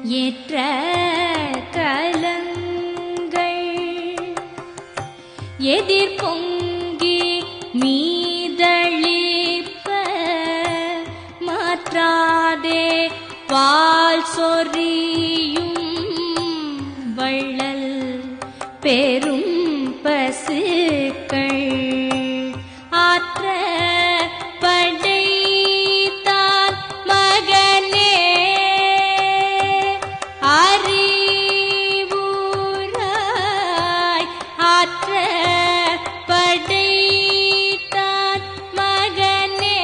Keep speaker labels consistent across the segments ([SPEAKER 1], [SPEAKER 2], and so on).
[SPEAKER 1] ஏற்ற கலங்கள் எதிர் பொங்கி மீதளிப்ப மாற்றாதே பால் சொரியும் வள்ளல் பெரும் பசுக்கள் ஆற்ற படைத்தான் மகனே அறிவுராய் ஆற்ற படைத்தான் மகனே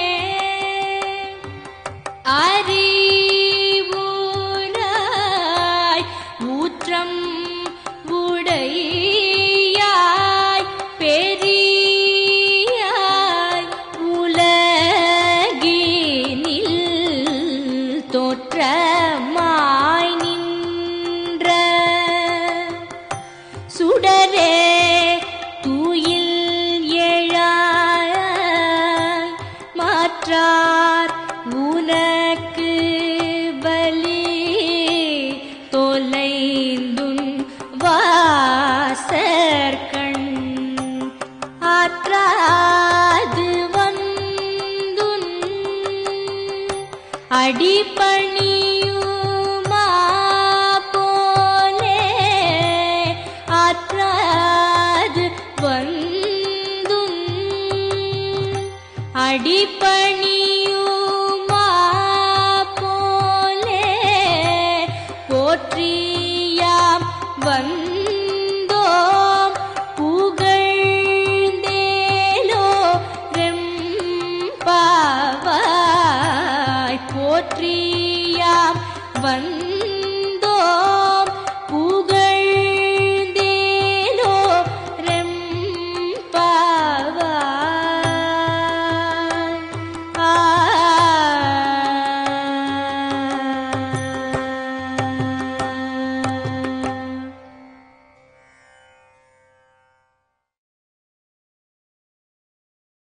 [SPEAKER 1] அறிவுராய் ஊற்றம் உடையாய் பெரியாய் உலகினில் தோற்றமாய் நின்ற சுடரே தூயில் எழாய் மாற்றார் உனக்கு பலி தொலைந்துன் வாசற்கண் ஆற்றாது வந்துன் அடிபணியுமா போலே ஆற்றாது வந்தும் அடிபணியுமா போலே போற்றியாம் வந்தோம் புகழ்ந்தேலோ ரெம்பாவாய் போற்றியாம் வந்தோம்